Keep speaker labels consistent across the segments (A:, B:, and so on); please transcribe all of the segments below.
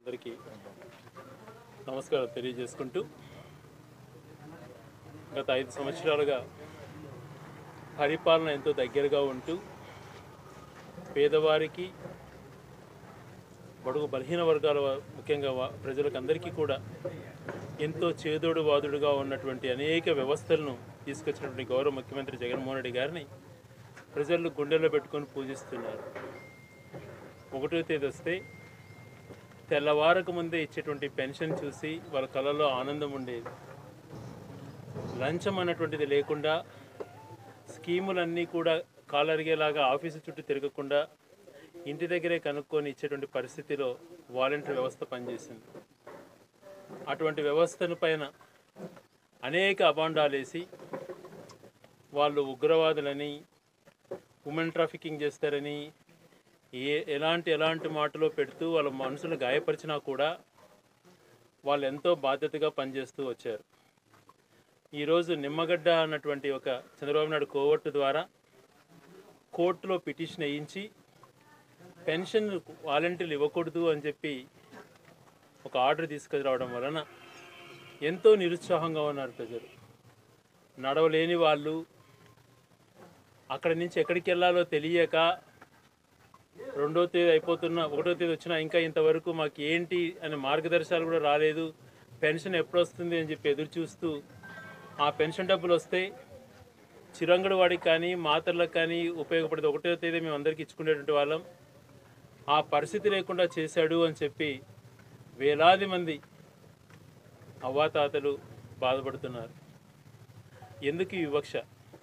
A: అందరికీ నమస్కారం తెలియజేసుకుంటూ గత ఐదు సంవత్సరాలుగా పరిపాలన ఎంతో దగ్గరగా ఉంటూ పేదవారికి బడుగు బలహీన వర్గాల వా- ముఖ్యంగా వా- ప్రజలకు అందరికీ కూడా ఎంతో చేదోడు వాదుడుగా ఉన్నటువంటి అనేక వ్యవస్థలను తీసుకొచ్చినటువంటి గౌరవ ముఖ్యమంత్రి జగన్మోహన్ రెడ్డి గారిని ప్రజలు గుండెల్లో పెట్టుకొని పూజిస్తున్నారు ఒకటో తేదీ వస్తే తెల్లవారకు ముందే ఇచ్చేటువంటి పెన్షన్ చూసి వాళ్ళ కళలో ఆనందం ఉండేది లంచం అన్నటువంటిది లేకుండా స్కీములన్నీ కూడా కాలరిగేలాగా ఆఫీసు చుట్టూ తిరగకుండా ఇంటి దగ్గరే కనుక్కొని ఇచ్చేటువంటి పరిస్థితిలో వాలంటీర్ వ్యవస్థ పనిచేసింది అటువంటి వ్యవస్థను పైన అనేక అబాండాలు వేసి వాళ్ళు ఉగ్రవాదులని ఉమెన్ ట్రాఫికింగ్ చేస్తారని ఏ ఎలాంటి ఎలాంటి మాటలో పెడుతూ వాళ్ళ మనసును గాయపరిచినా కూడా వాళ్ళు ఎంతో బాధ్యతగా పనిచేస్తూ వచ్చారు ఈరోజు నిమ్మగడ్డ అన్నటువంటి ఒక చంద్రబాబు నాయుడు కోవర్టు ద్వారా కోర్టులో పిటిషన్ వేయించి పెన్షన్ వాలంటీర్లు ఇవ్వకూడదు అని చెప్పి ఒక ఆర్డర్ తీసుకురావడం వలన ఎంతో నిరుత్సాహంగా ఉన్నారు ప్రజలు నడవలేని వాళ్ళు అక్కడి నుంచి ఎక్కడికి వెళ్ళాలో తెలియక రెండో తేదీ అయిపోతున్న ఒకటో తేదీ వచ్చినా ఇంకా ఇంతవరకు మాకు ఏంటి అనే మార్గదర్శకాలు కూడా రాలేదు పెన్షన్ ఎప్పుడు వస్తుంది అని చెప్పి ఎదురు చూస్తూ ఆ పెన్షన్ డబ్బులు వస్తే చిరంగడి వాడికి కానీ మాతర్లకు కానీ ఉపయోగపడేది ఒకటో తేదీ మేము అందరికీ ఇచ్చుకునేటువంటి వాళ్ళం ఆ పరిస్థితి లేకుండా చేశాడు అని చెప్పి వేలాది మంది అవ్వాతాతలు బాధపడుతున్నారు ఎందుకు ఈ వివక్ష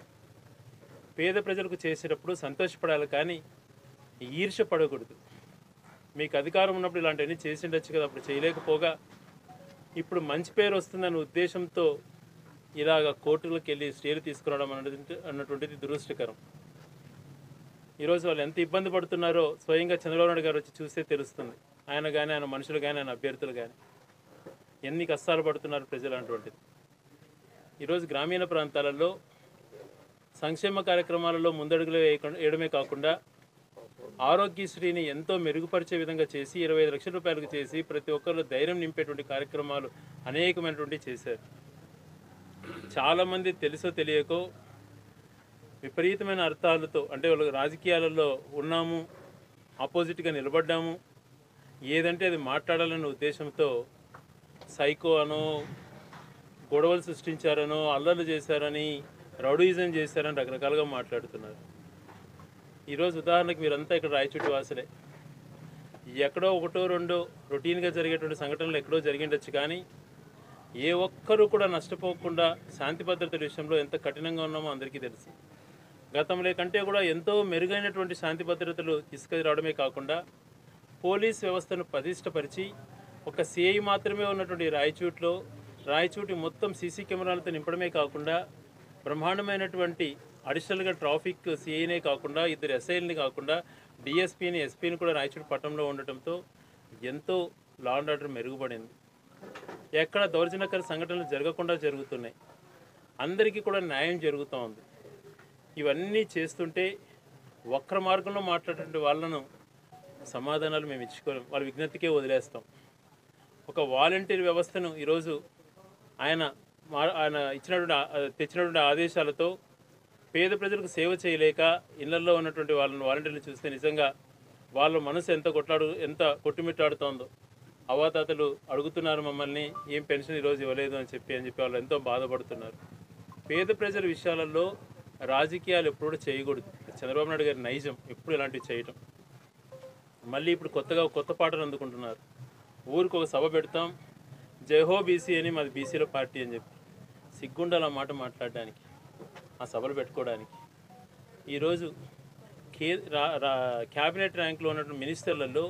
A: పేద ప్రజలకు చేసేటప్పుడు సంతోషపడాలి కానీ ఈర్ష్య పడకూడదు మీకు అధికారం ఉన్నప్పుడు ఇలాంటివన్నీ చేసి ఉండొచ్చు కదా అప్పుడు చేయలేకపోగా ఇప్పుడు మంచి పేరు వస్తుందనే ఉద్దేశంతో ఇలాగ కోర్టులకు వెళ్ళి స్టేలు తీసుకురావడం అన్నది అన్నటువంటిది దురదృష్టకరం ఈరోజు వాళ్ళు ఎంత ఇబ్బంది పడుతున్నారో స్వయంగా చంద్రబాబు నాయుడు గారు వచ్చి చూస్తే తెలుస్తుంది ఆయన కానీ ఆయన మనుషులు కానీ ఆయన అభ్యర్థులు కానీ ఎన్ని కష్టాలు పడుతున్నారు ప్రజలు అన్నటువంటిది ఈరోజు గ్రామీణ ప్రాంతాలలో సంక్షేమ కార్యక్రమాలలో ముందడుగులు వేయకుండా వేయడమే కాకుండా ఆరోగ్యశ్రీని ఎంతో మెరుగుపరిచే విధంగా చేసి ఇరవై ఐదు లక్షల రూపాయలకు చేసి ప్రతి ఒక్కరిలో ధైర్యం నింపేటువంటి కార్యక్రమాలు అనేకమైనటువంటి చేశారు చాలామంది తెలుసో తెలియకో విపరీతమైన అర్థాలతో అంటే వాళ్ళు రాజకీయాలలో ఉన్నాము ఆపోజిట్గా నిలబడ్డాము ఏదంటే అది మాట్లాడాలనే ఉద్దేశంతో సైకో అనో గొడవలు సృష్టించారనో అల్లర్లు చేశారని రౌడీజం చేశారని రకరకాలుగా మాట్లాడుతున్నారు ఈరోజు ఉదాహరణకు మీరంతా ఇక్కడ రాయచుట్టి వాసులే ఎక్కడో ఒకటో రెండో రొటీన్గా జరిగేటువంటి సంఘటనలు ఎక్కడో జరిగిండొచ్చు కానీ ఏ ఒక్కరూ కూడా నష్టపోకుండా శాంతి భద్రతల విషయంలో ఎంత కఠినంగా ఉన్నామో అందరికీ తెలుసు గతంలో కంటే కూడా ఎంతో మెరుగైనటువంటి శాంతి భద్రతలు తీసుకురావడమే కాకుండా పోలీస్ వ్యవస్థను పటిష్టపరిచి ఒక సిఐ మాత్రమే ఉన్నటువంటి రాయచూట్లో రాయచూటి మొత్తం సీసీ కెమెరాలతో నింపడమే కాకుండా బ్రహ్మాండమైనటువంటి అడిషనల్గా ట్రాఫిక్ సిఐనే కాకుండా ఇద్దరు ఎస్ఐల్ని కాకుండా డిఎస్పీని ఎస్పీని కూడా రాయచూటి పట్టణంలో ఉండటంతో ఎంతో లా అండ్ ఆర్డర్ మెరుగుపడింది ఎక్కడ దౌర్జన్యకర సంఘటనలు జరగకుండా జరుగుతున్నాయి అందరికీ కూడా న్యాయం జరుగుతూ ఉంది ఇవన్నీ చేస్తుంటే వక్ర మార్గంలో మాట్లాడేటువంటి వాళ్ళను సమాధానాలు మేము ఇచ్చుకోలేం వాళ్ళ విజ్ఞతకే వదిలేస్తాం ఒక వాలంటీర్ వ్యవస్థను ఈరోజు ఆయన మా ఆయన ఇచ్చినటువంటి ఆ- తెచ్చినటువంటి ఆదేశాలతో పేద ప్రజలకు సేవ చేయలేక ఇళ్లలో ఉన్నటువంటి వాళ్ళని వాలంటీర్లు చూస్తే నిజంగా వాళ్ళ మనసు ఎంత కొట్లాడు ఎంత కొట్టుమిట్టాడుతోందో అవాతాతలు అడుగుతున్నారు మమ్మల్ని ఏం పెన్షన్ ఈరోజు ఇవ్వలేదు అని చెప్పి అని చెప్పి వాళ్ళు ఎంతో బాధపడుతున్నారు పేద ప్రజల విషయాలలో రాజకీయాలు ఎప్పుడు కూడా చేయకూడదు చంద్రబాబు నాయుడు గారి నైజం ఎప్పుడు ఇలాంటివి చేయటం మళ్ళీ ఇప్పుడు కొత్తగా ఒక కొత్త పాటలు అందుకుంటున్నారు ఊరికి ఒక సభ పెడతాం జైహో బీసీ అని మాది బీసీల పార్టీ అని చెప్పి సిగ్గుండాలి ఆ మాట మాట్లాడడానికి ఆ సభలు పెట్టుకోవడానికి ఈరోజు కే రా రా క్యాబినెట్ ర్యాంక్లో ఉన్నటువంటి మినిస్టర్లలో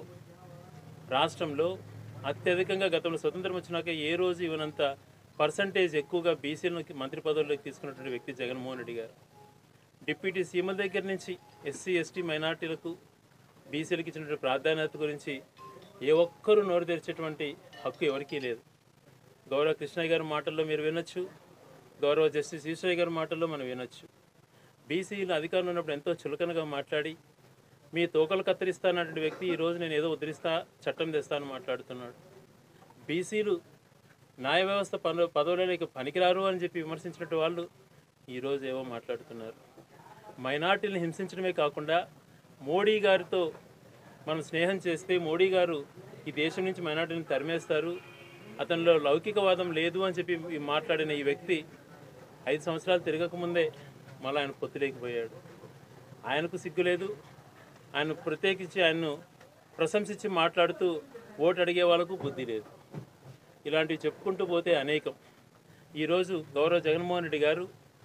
A: రాష్ట్రంలో అత్యధికంగా గతంలో స్వతంత్రం వచ్చినాక ఏ రోజు ఇవ్వనంత పర్సంటేజ్ ఎక్కువగా బీసీలకు మంత్రి పదవుల్లోకి తీసుకున్నటువంటి వ్యక్తి జగన్మోహన్ రెడ్డి గారు డిప్యూటీ సీఎంల దగ్గర నుంచి ఎస్సీ ఎస్టీ మైనార్టీలకు బీసీలకు ఇచ్చినటువంటి ప్రాధాన్యత గురించి ఏ ఒక్కరూ నోరు తెరిచేటువంటి హక్కు ఎవరికీ లేదు గౌరవ కృష్ణయ్య గారి మాటల్లో మీరు వినొచ్చు గౌరవ జస్టిస్ ఈశ్వరయ్య గారి మాటల్లో మనం వినొచ్చు బీసీలు అధికారంలో ఉన్నప్పుడు ఎంతో చులకనగా మాట్లాడి మీ తోకలు కత్తిరిస్తానటువంటి వ్యక్తి ఈరోజు నేను ఏదో ఉద్ధరిస్తా చట్టం తెస్తాను మాట్లాడుతున్నాడు బీసీలు న్యాయ వ్యవస్థ పను పదవులకి పనికిరారు అని చెప్పి విమర్శించినట్టు వాళ్ళు ఈరోజు ఏవో మాట్లాడుతున్నారు మైనార్టీలను హింసించడమే కాకుండా మోడీ గారితో మనం స్నేహం చేస్తే మోడీ గారు ఈ దేశం నుంచి మైనార్టీని తరిమేస్తారు అతనిలో లౌకికవాదం లేదు అని చెప్పి ఈ మాట్లాడిన ఈ వ్యక్తి ఐదు సంవత్సరాలు తిరగకముందే మళ్ళీ ఆయన పొత్తులేకపోయాడు ఆయనకు సిగ్గు లేదు ఆయన ప్రత్యేకించి ఆయన్ను ప్రశంసించి మాట్లాడుతూ ఓటు అడిగే వాళ్ళకు బుద్ధి లేదు ఇలాంటివి చెప్పుకుంటూ పోతే అనేకం ఈరోజు గౌరవ జగన్మోహన్ రెడ్డి గారు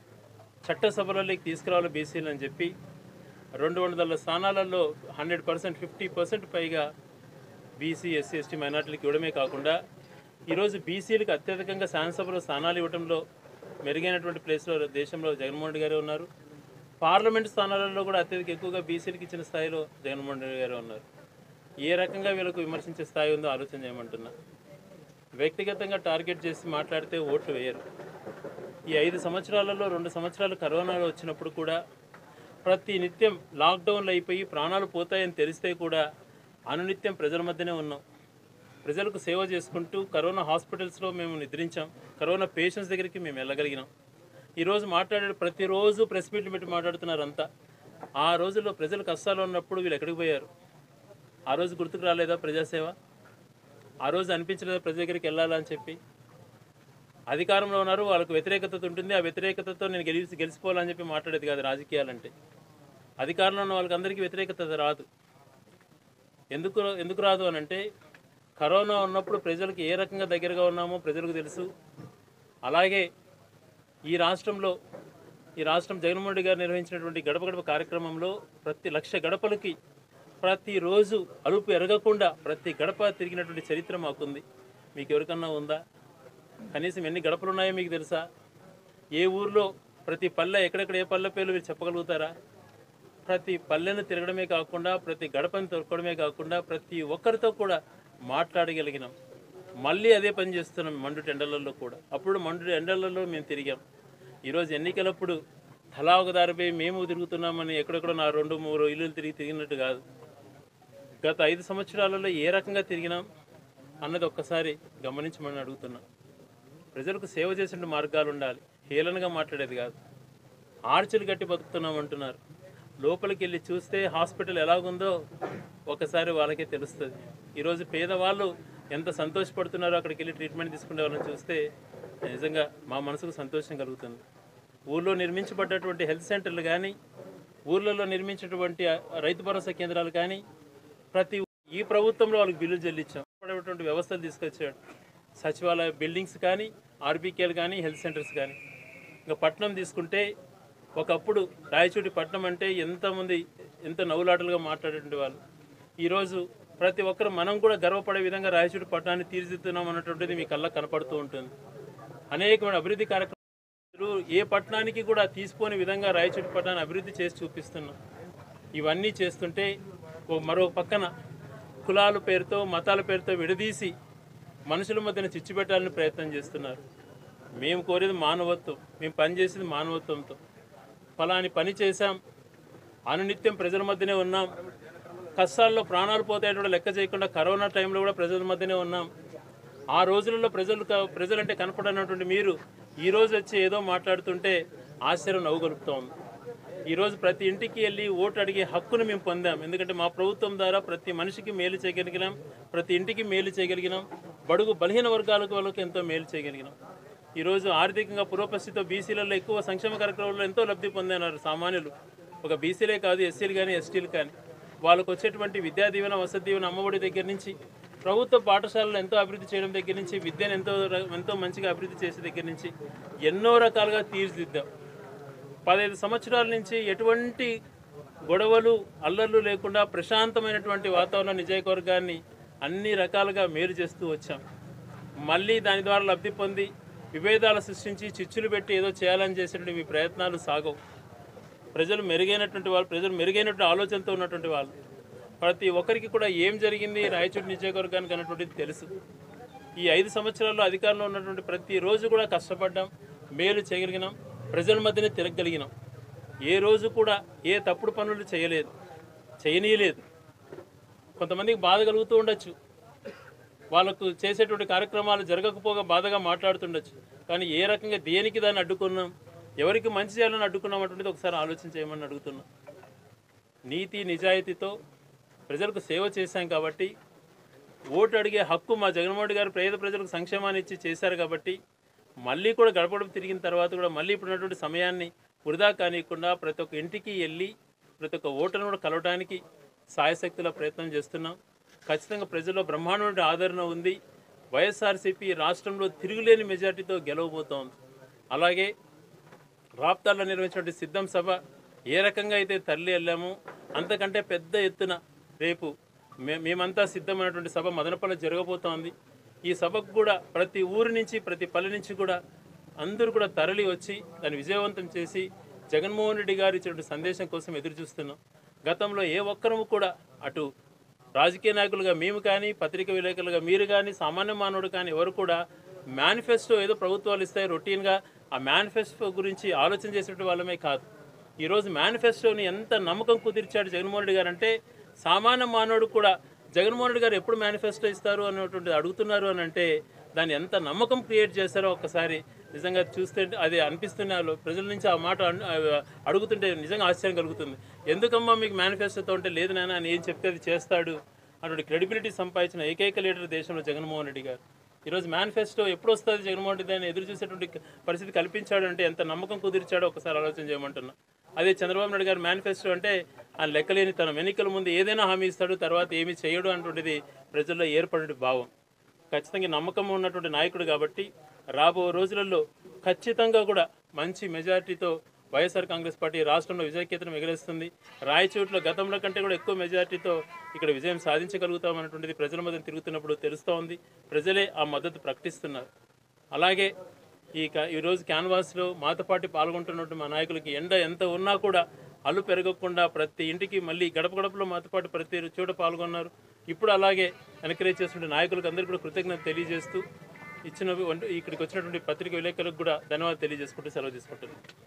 A: చట్టసభలలోకి తీసుకురావాలి బీసీలు అని చెప్పి రెండు వందల స్థానాలలో హండ్రెడ్ పర్సెంట్ ఫిఫ్టీ పర్సెంట్ పైగా బీసీ ఎస్సీ ఎస్టీ మైనార్టీలకు ఇవ్వడమే కాకుండా ఈరోజు బీసీలకు అత్యధికంగా శాసనసభలో స్థానాలు ఇవ్వడంలో మెరుగైనటువంటి ప్లేస్లో దేశంలో జగన్మోహన్ రెడ్డి గారే ఉన్నారు పార్లమెంట్ స్థానాలలో కూడా అత్యధిక ఎక్కువగా బీసీలకు ఇచ్చిన స్థాయిలో జగన్మోహన్ రెడ్డి గారే ఉన్నారు ఏ రకంగా వీళ్ళకు విమర్శించే స్థాయి ఉందో ఆలోచన చేయమంటున్నా వ్యక్తిగతంగా టార్గెట్ చేసి మాట్లాడితే ఓట్లు వేయరు ఈ ఐదు సంవత్సరాలలో రెండు సంవత్సరాలు కరోనాలో వచ్చినప్పుడు కూడా ప్రతి నిత్యం లాక్డౌన్లు అయిపోయి ప్రాణాలు పోతాయని తెలిస్తే కూడా అనునిత్యం ప్రజల మధ్యనే ఉన్నాం ప్రజలకు సేవ చేసుకుంటూ కరోనా హాస్పిటల్స్లో మేము నిద్రించాం కరోనా పేషెంట్స్ దగ్గరికి మేము వెళ్ళగలిగినాం ఈరోజు మాట్లాడే ప్రతిరోజు ప్రెస్ మీట్లు పెట్టి మాట్లాడుతున్నారు అంతా ఆ రోజుల్లో ప్రజలు కష్టాలు ఉన్నప్పుడు వీళ్ళు ఎక్కడికి పోయారు ఆ రోజు గుర్తుకు రాలేదా ప్రజాసేవ ఆ రోజు అనిపించలేదా ప్రజల దగ్గరికి వెళ్ళాలని చెప్పి అధికారంలో ఉన్నారు వాళ్ళకు వ్యతిరేకత ఉంటుంది ఆ వ్యతిరేకతతో నేను గెలిచి గెలిచిపోవాలని చెప్పి మాట్లాడేది కాదు రాజకీయాలంటే అధికారంలో ఉన్న వాళ్ళకి అందరికీ వ్యతిరేకత రాదు ఎందుకు ఎందుకు రాదు అని అంటే కరోనా ఉన్నప్పుడు ప్రజలకు ఏ రకంగా దగ్గరగా ఉన్నామో ప్రజలకు తెలుసు అలాగే ఈ రాష్ట్రంలో ఈ రాష్ట్రం జగన్మోహన్ రెడ్డి గారు నిర్వహించినటువంటి గడప గడప కార్యక్రమంలో ప్రతి లక్ష గడపలకి ప్రతిరోజు అలుపు ఎరగకుండా ప్రతి గడప తిరిగినటువంటి చరిత్ర మాకుంది మీకు ఎవరికన్నా ఉందా కనీసం ఎన్ని గడపలు ఉన్నాయో మీకు తెలుసా ఏ ఊర్లో ప్రతి పల్లె ఎక్కడెక్కడ ఏ పల్లె పేర్లు మీరు చెప్పగలుగుతారా ప్రతి పల్లెను తిరగడమే కాకుండా ప్రతి గడపను తొక్కడమే కాకుండా ప్రతి ఒక్కరితో కూడా మాట్లాడగలిగినాం మళ్ళీ అదే పని చేస్తున్నాం మండు ఎండలలో కూడా అప్పుడు మండు ఎండలలో మేము తిరిగాం ఈరోజు ఎన్నికలప్పుడు తలా ఒక దారిపై మేము తిరుగుతున్నామని ఎక్కడెక్కడో నా రెండు మూడు ఇల్లులు తిరిగి తిరిగినట్టు కాదు గత ఐదు సంవత్సరాలలో ఏ రకంగా తిరిగినాం అన్నది ఒక్కసారి గమనించమని అడుగుతున్నాం ప్రజలకు సేవ చేసే మార్గాలు ఉండాలి హేళనగా మాట్లాడేది కాదు ఆర్చులు కట్టి బతుకుతున్నాం అంటున్నారు లోపలికి వెళ్ళి చూస్తే హాస్పిటల్ ఎలాగుందో ఒకసారి వాళ్ళకే తెలుస్తుంది ఈరోజు పేదవాళ్ళు ఎంత సంతోషపడుతున్నారో అక్కడికి వెళ్ళి ట్రీట్మెంట్ తీసుకునే వాళ్ళని చూస్తే నిజంగా మా మనసుకు సంతోషం కలుగుతుంది ఊళ్ళో నిర్మించబడ్డటువంటి హెల్త్ సెంటర్లు కానీ ఊర్లలో నిర్మించినటువంటి ఆ రైతు భరోసా కేంద్రాలు కానీ ప్రతి ఈ ప్రభుత్వంలో వాళ్ళకి బిల్లులు చెల్లించాం పడేటువంటి వ్యవస్థలు తీసుకొచ్చాడు సచివాలయ బిల్డింగ్స్ కానీ ఆర్బీకేలు కానీ హెల్త్ సెంటర్స్ కానీ ఇంకా పట్నం తీసుకుంటే ఒకప్పుడు రాయచోటి పట్నం అంటే ఎంతమంది ఎంత నవ్వులాటలుగా మాట్లాడేటువంటి వాళ్ళు ఈరోజు ప్రతి ఒక్కరు మనం కూడా గర్వపడే విధంగా రాయచోటి పట్టణాన్ని తీర్చిదిద్దుతున్నాం అన్నటువంటిది మీ కళ్ళకు కనపడుతూ ఉంటుంది అనేకమైన అభివృద్ధి కార్యక్రమాలు ఏ పట్టణానికి కూడా తీసుకోని విధంగా రాయచోటి పట్టణాన్ని అభివృద్ధి చేసి చూపిస్తున్నాం ఇవన్నీ చేస్తుంటే ఓ మరో పక్కన కులాల పేరుతో మతాల పేరుతో విడదీసి మనుషుల మధ్యన చిచ్చు పెట్టాలని ప్రయత్నం చేస్తున్నారు మేము కోరేది మానవత్వం మేము పనిచేసేది మానవత్వంతో ఫలాని పని చేశాం అనునిత్యం ప్రజల మధ్యనే ఉన్నాం కష్టాల్లో ప్రాణాలు పోతాయని కూడా లెక్క చేయకుండా కరోనా టైంలో కూడా ప్రజల మధ్యనే ఉన్నాం ఆ రోజులలో ప్రజలు క- ప్రజలంటే కనపడనటువంటి మీరు ఈ రోజు వచ్చి ఏదో మాట్లాడుతుంటే ఆశ్చర్యం నవ్వుగలుపుతా ఉంది ఈరోజు ప్రతి ఇంటికి వెళ్ళి ఓటు అడిగే హక్కును మేము పొందాం ఎందుకంటే మా ప్రభుత్వం ద్వారా ప్రతి మనిషికి మేలు చేయగలిగినాం ప్రతి ఇంటికి మేలు చేయగలిగినాం బడుగు బలహీన వర్గాలకు వాళ్ళకి ఎంతో మేలు చేయగలిగినాం ఈరోజు ఆర్థికంగా పురోపస్థితితో బీసీలలో ఎక్కువ సంక్షేమ కార్యక్రమాల్లో ఎంతో లబ్ధి పొందినారు సామాన్యులు ఒక బీసీలే కాదు ఎస్సీలు కానీ ఎస్టీలు కానీ వాళ్ళకు వచ్చేటువంటి విద్యా దీవెన వసతి దీవెన అమ్మఒడి దగ్గర నుంచి ప్రభుత్వ పాఠశాలలు ఎంతో అభివృద్ధి చేయడం దగ్గర నుంచి విద్యను ఎంతో ర- ఎంతో మంచిగా అభివృద్ధి చేసే దగ్గర నుంచి ఎన్నో రకాలుగా తీర్చిదిద్దాం పదహైదు సంవత్సరాల నుంచి ఎటువంటి గొడవలు అల్లర్లు లేకుండా ప్రశాంతమైనటువంటి వాతావరణ నిజయకవర్గాన్ని అన్ని రకాలుగా మేలు చేస్తూ వచ్చాం మళ్ళీ దాని ద్వారా లబ్ధి పొంది విభేదాలు సృష్టించి చిచ్చులు పెట్టి ఏదో చేయాలని చేసేటువంటి మీ ప్రయత్నాలు సాగవు ప్రజలు మెరుగైనటువంటి వాళ్ళు ప్రజలు మెరుగైనటువంటి ఆలోచనతో ఉన్నటువంటి వాళ్ళు ప్రతి ఒక్కరికి కూడా ఏం జరిగింది రాయచోటి నియోజకవర్గానికి అన్నటువంటిది తెలుసు ఈ ఐదు సంవత్సరాల్లో అధికారంలో ఉన్నటువంటి ప్రతి రోజు కూడా కష్టపడ్డాం మేలు చేయగలిగినాం ప్రజల మధ్యనే తిరగగలిగినాం ఏ రోజు కూడా ఏ తప్పుడు పనులు చేయలేదు చేయనీయలేదు కొంతమందికి బాధ కలుగుతూ ఉండొచ్చు వాళ్ళకు చేసేటువంటి కార్యక్రమాలు జరగకపోగా బాధగా మాట్లాడుతుండొచ్చు కానీ ఏ రకంగా దేనికి దాన్ని అడ్డుకున్నాం ఎవరికి మంచి చేయాలని అడ్డుకున్నాం అటువంటిది ఒకసారి ఆలోచన చేయమని అడుగుతున్నాం నీతి నిజాయితీతో ప్రజలకు సేవ చేశాం కాబట్టి ఓటు అడిగే హక్కు మా జగన్మోహన్ రెడ్డి గారు పేద ప్రజలకు సంక్షేమాన్ని ఇచ్చి చేశారు కాబట్టి మళ్ళీ కూడా గడపడం తిరిగిన తర్వాత కూడా మళ్ళీ ఇప్పుడున్నటువంటి సమయాన్ని వృధా కానియకుండా ప్రతి ఒక్క ఇంటికి వెళ్ళి ప్రతి ఒక్క ఓటర్ను కూడా కలవడానికి సాయశక్తుల ప్రయత్నం చేస్తున్నాం ఖచ్చితంగా ప్రజల్లో బ్రహ్మాండమైన ఆదరణ ఉంది వైఎస్ఆర్సీపీ రాష్ట్రంలో తిరుగులేని మెజార్టీతో గెలవబోతోంది అలాగే రాప్తాల్లో నిర్వహించినటువంటి సిద్ధం సభ ఏ రకంగా అయితే తరలి వెళ్ళామో అంతకంటే పెద్ద ఎత్తున రేపు మే మేమంతా సిద్ధమైనటువంటి సభ మదనపల్లి జరగబోతోంది ఈ సభకు కూడా ప్రతి ఊరి నుంచి ప్రతి పల్లె నుంచి కూడా అందరూ కూడా తరలి వచ్చి దాన్ని విజయవంతం చేసి జగన్మోహన్ రెడ్డి గారు ఇచ్చినటువంటి సందేశం కోసం ఎదురు చూస్తున్నాం గతంలో ఏ ఒక్కరము కూడా అటు రాజకీయ నాయకులుగా మేము కానీ పత్రిక విలేకరులుగా మీరు కానీ సామాన్య మానవుడు కానీ ఎవరు కూడా మేనిఫెస్టో ఏదో ప్రభుత్వాలు ఇస్తాయి రొటీన్గా ఆ మేనిఫెస్టో గురించి ఆలోచన చేసేటువంటి వాళ్ళమే కాదు ఈరోజు మేనిఫెస్టోని ఎంత నమ్మకం కుదిర్చాడు జగన్మోహన్ రెడ్డి గారు అంటే సామాన్య మానవుడు కూడా జగన్మోహన్ రెడ్డి గారు ఎప్పుడు మేనిఫెస్టో ఇస్తారు అన్నటువంటి అడుగుతున్నారు అని అంటే దాన్ని ఎంత నమ్మకం క్రియేట్ చేస్తారో ఒక్కసారి నిజంగా చూస్తే అది అనిపిస్తున్న ప్రజల నుంచి ఆ మాట అన్- ఆ అడుగుతుంటే నిజంగా ఆశ్చర్యం కలుగుతుంది ఎందుకమ్మా మీకు మేనిఫెస్టోతో ఉంటే లేదు నాన్న అని ఏం చెప్తే అది చేస్తాడు అటువంటి క్రెడిబిలిటీ సంపాదించిన ఏకైక లీడర్ దేశంలో జగన్మోహన్ రెడ్డి గారు ఈరోజు మేనిఫెస్టో ఎప్పుడు వస్తుంది జగన్మోహన్ రెడ్డి అని ఎదురు చూసేటువంటి పరిస్థితి కల్పించాడు అంటే ఎంత నమ్మకం కుదిర్చాడో ఒకసారి ఆలోచన చేయమంటున్నా అదే చంద్రబాబు నాయుడు గారి మేనిఫెస్టో అంటే ఆ లెక్కలేని తన ఎన్నికల ముందు ఏదైనా హామీ ఇస్తాడు తర్వాత ఏమీ చేయడు అన్నటువంటిది ప్రజల్లో ఏర్పడే భావం ఖచ్చితంగా నమ్మకం ఉన్నటువంటి నాయకుడు కాబట్టి రాబో రోజులలో ఖచ్చితంగా కూడా మంచి మెజారిటీతో వైఎస్ఆర్ కాంగ్రెస్ పార్టీ రాష్ట్రంలో విజయకేతనం ఎగరేస్తుంది రాయచోట్ల గతంలో కంటే కూడా ఎక్కువ మెజారిటీతో ఇక్కడ విజయం సాధించగలుగుతామన్నటువంటిది ప్రజల మధ్య తిరుగుతున్నప్పుడు తెలుస్తూ ఉంది ప్రజలే ఆ మద్దతు ప్రకటిస్తున్నారు అలాగే ఈ క- ఈరోజు క్యాన్వాస్లో మాతో పాటు పాల్గొంటున్నటువంటి మా నాయకులకి ఎండ ఎంత ఉన్నా కూడా అల్లు పెరగకుండా ప్రతి ఇంటికి మళ్ళీ గడప గడపలో మాతో పాటు ప్రతి చోట పాల్గొన్నారు ఇప్పుడు అలాగే ఎన్కరేజ్ చేస్తున్న నాయకులకు అందరికీ కూడా కృతజ్ఞత తెలియజేస్తూ ఇచ్చిన ఇక్కడికి వచ్చినటువంటి పత్రిక విలేకరులకు కూడా ధన్యవాదాలు తెలియజేసుకుంటూ సెలవు తీసుకుంటున్నాను